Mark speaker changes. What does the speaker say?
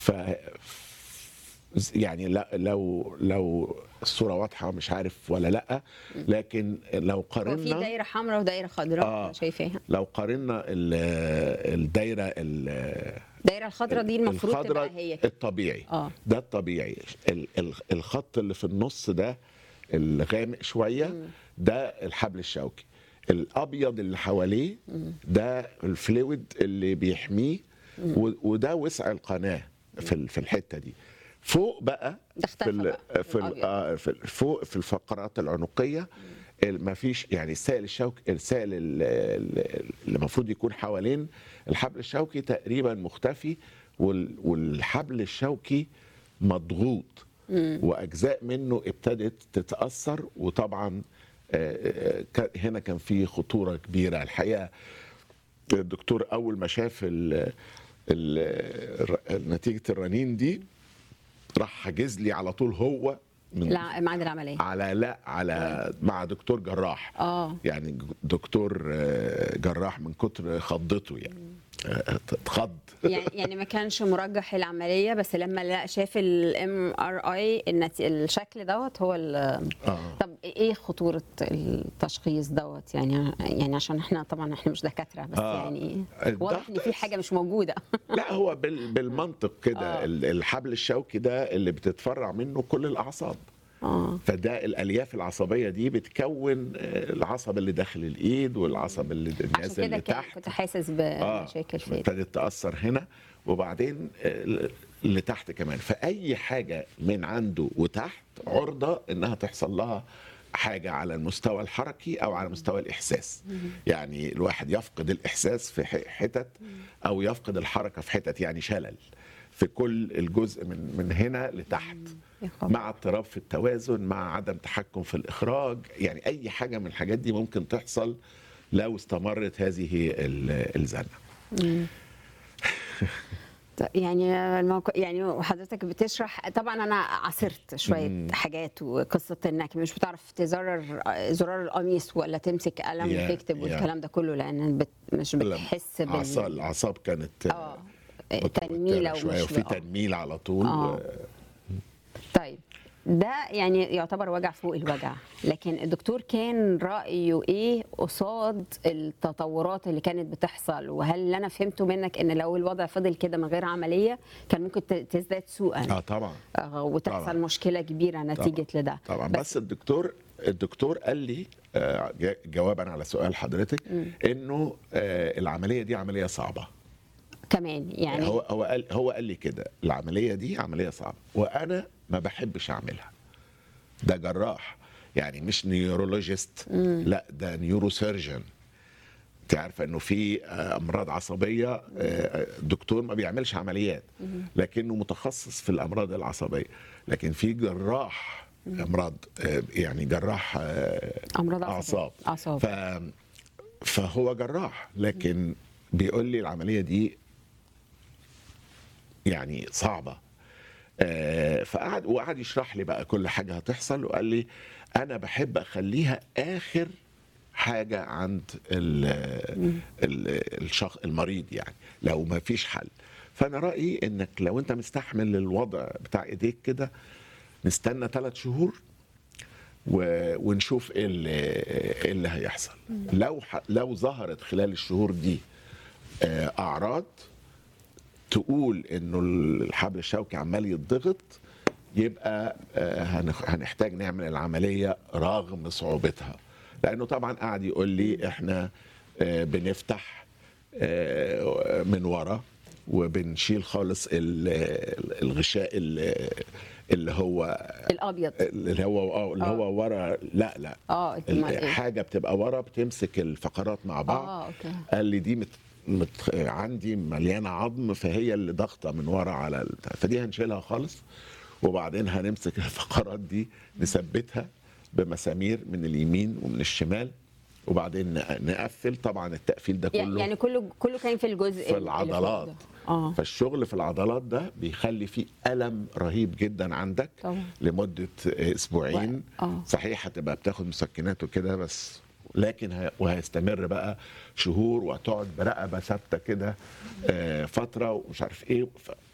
Speaker 1: ف يعني لا- لو لو الصوره واضحه مش عارف ولا لا لكن لو
Speaker 2: هو في
Speaker 1: قارنا
Speaker 2: دايره حمراء ودايره خضراء
Speaker 1: آه.
Speaker 2: أنا شايفاها
Speaker 1: لو قارنا ال- الدايره ال-
Speaker 2: الدايره الخضراء دي المفروض
Speaker 1: الخضراء
Speaker 2: تبقى هي كده.
Speaker 1: الطبيعي
Speaker 2: اه
Speaker 1: ده الطبيعي ال- ال- الخط اللي في النص ده الغامق شويه ده الحبل الشوكي الابيض اللي حواليه ده الفلويد اللي بيحميه و- وده وسع القناه في ال- في الحته دي فوق بقى
Speaker 2: ده اختفى
Speaker 1: في ال-
Speaker 2: بقى،
Speaker 1: في ال-
Speaker 2: الأبيض.
Speaker 1: آه، في ال- فوق في الفقرات العنقيه ما فيش يعني السائل الشوكي السائل ال- ال- اللي المفروض يكون حوالين الحبل الشوكي تقريبا مختفي وال- والحبل الشوكي مضغوط واجزاء منه ابتدت تتاثر وطبعا آه، آه، ك- هنا كان في خطوره كبيره الحقيقه الدكتور اول ما شاف ال- ال- نتيجه الرنين دي راح حاجز لي على طول هو من
Speaker 2: لا ميعاد العمليه
Speaker 1: على لا على مع دكتور جراح
Speaker 2: اه
Speaker 1: يعني دكتور آه، جراح من كتر خضته يعني آه، اتخض
Speaker 2: يعني يعني ما كانش مرجح العمليه بس لما لا شاف الام ار اي الشكل دوت هو ال-
Speaker 1: آه.
Speaker 2: طب ايه خطوره التشخيص دوت يعني يعني عشان احنا طبعا احنا مش دكاتره بس
Speaker 1: آه.
Speaker 2: يعني
Speaker 1: الضغط-
Speaker 2: واضح ان في حاجه مش موجوده
Speaker 1: لا هو بال- بالمنطق كده
Speaker 2: آه.
Speaker 1: ال- الحبل الشوكي ده اللي بتتفرع منه كل الاعصاب
Speaker 2: اه
Speaker 1: فده الالياف العصبيه دي بتكون آه، العصب اللي داخل الايد والعصب اللي
Speaker 2: عشان
Speaker 1: نازل
Speaker 2: كده كان-
Speaker 1: لتحت
Speaker 2: كنت حاسس
Speaker 1: اه
Speaker 2: بمشاكل في
Speaker 1: ابتدت تاثر هنا وبعدين آه، لتحت كمان فاي حاجه من عنده وتحت عرضه انها تحصل لها حاجه على المستوى الحركي او على مستوى الاحساس يعني الواحد يفقد الاحساس في ح- حتت او يفقد الحركه في حتت يعني شلل في كل الجزء من من هنا لتحت
Speaker 2: يا خبر.
Speaker 1: مع اضطراب في التوازن مع عدم تحكم في الاخراج يعني اي حاجه من الحاجات دي ممكن تحصل لو استمرت هذه ال- الزنه
Speaker 2: ط- يعني الموقع يعني وحضرتك بتشرح طبعا انا عاصرت شويه حاجات وقصه انك مش بتعرف تزرر زرار القميص ولا تمسك قلم
Speaker 1: يا-
Speaker 2: وتكتب
Speaker 1: يا.
Speaker 2: والكلام ده كله لان بت مش بتحس
Speaker 1: الأعصاب-
Speaker 2: بال
Speaker 1: الاعصاب كانت
Speaker 2: اه
Speaker 1: متوترة
Speaker 2: تنميله
Speaker 1: شويه
Speaker 2: ومش
Speaker 1: وفي
Speaker 2: آه.
Speaker 1: تنميل على طول
Speaker 2: آه.
Speaker 1: و...
Speaker 2: طيب ده يعني يعتبر وجع فوق الوجع لكن الدكتور كان رأيه ايه قصاد التطورات اللي كانت بتحصل وهل اللي انا فهمته منك ان لو الوضع فضل كده من غير عملية كان ممكن ت- تزداد سوءا
Speaker 1: اه طبعا
Speaker 2: آه، وتحصل
Speaker 1: طبعاً.
Speaker 2: مشكلة كبيرة نتيجة لده
Speaker 1: طبعا بس الدكتور الدكتور قال لي آه، ج- جوابا على سؤال حضرتك انه آه، العمليه دي عمليه صعبه
Speaker 2: كمان يعني
Speaker 1: هو هو قال هو قال لي كده العمليه دي عمليه صعبه وانا ما بحبش اعملها ده جراح يعني مش نيورولوجيست لا ده نيورو سيرجن انت عارفه انه في آه، امراض عصبيه آه، دكتور ما بيعملش عمليات لكنه متخصص في الامراض العصبيه لكن في جراح امراض آه، يعني جراح آه،
Speaker 2: امراض
Speaker 1: اعصاب
Speaker 2: اعصاب
Speaker 1: ف فهو جراح لكن بيقول لي العمليه دي يعني صعبه آه، فقعد وقعد يشرح لي بقى كل حاجه هتحصل وقال لي انا بحب اخليها اخر حاجه عند ال ال الشخص المريض يعني لو ما فيش حل فانا رايي انك لو انت مستحمل الوضع بتاع ايديك كده نستنى ثلاث شهور و- ونشوف ايه اللي, إيه اللي هيحصل لو ح- لو ظهرت خلال الشهور دي آه، اعراض تقول انه الحبل الشوكي عمال يتضغط يبقى آه، هنخ- هنحتاج نعمل العمليه رغم صعوبتها لانه طبعا قاعد يقول لي احنا آه، بنفتح آه، من ورا وبنشيل خالص ال- الغشاء اللي اللي هو
Speaker 2: الابيض
Speaker 1: اللي هو اه اللي هو ورا لا لا
Speaker 2: اه أمال إيه؟
Speaker 1: حاجه بتبقى ورا بتمسك الفقرات مع بعض
Speaker 2: اه اوكي
Speaker 1: قال لي دي مت... مت... عندي مليانه عظم فهي اللي ضاغطه من ورا على ال... فدي هنشيلها خالص وبعدين هنمسك الفقرات دي نثبتها بمسامير من اليمين ومن الشمال وبعدين ن- نقفل طبعا التقفيل ده
Speaker 2: يعني
Speaker 1: كله
Speaker 2: يعني كله كله كان في الجزء
Speaker 1: في
Speaker 2: اللي فوق
Speaker 1: العضلات
Speaker 2: ده. اه
Speaker 1: فالشغل في العضلات ده بيخلي فيه ألم رهيب جدا عندك
Speaker 2: طبعا.
Speaker 1: لمدة أسبوعين
Speaker 2: و- آه.
Speaker 1: صحيح هتبقى بتاخد مسكنات وكده بس لكن هي- وهيستمر بقى شهور وهتقعد برقبة ثابتة كده آه، فترة ومش عارف ايه ف-